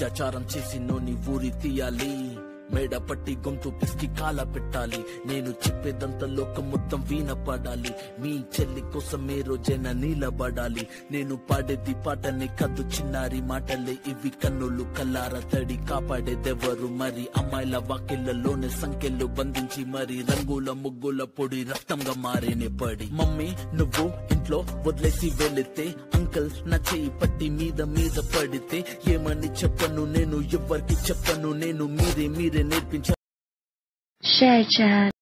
అత్యాచారం చేసి నోని ఊరి తీయాలి మేడ పట్టి గొంతు పిసికి కాల పెట్టాలి నేను చెప్పేదంతా లోకం మొత్తం వీణ పడాలి మీ చెల్లి కోసం ఏ రోజైనా నీలబడాలి నేను పాడేది పాటని కద్దు చిన్నారి మాటలే ఇవి కన్నులు కల్లార తడి కాపాడేదెవరు మరి అమ్మాయిల వాకిళ్లలోనే సంఖ్యలు బంధించి మరి రంగుల ముగ్గుల పొడి రక్తంగా మారేనే పడి మమ్మీ నువ్వు ఇంట్లో వదిలేసి వెళితే అంకల్ నా చేయి పట్టి మీద మీద పడితే ఏమని చెప్పను నేను ఎవరికి చెప్పను నేను మీరే మీరే నేర్పించ Share chat.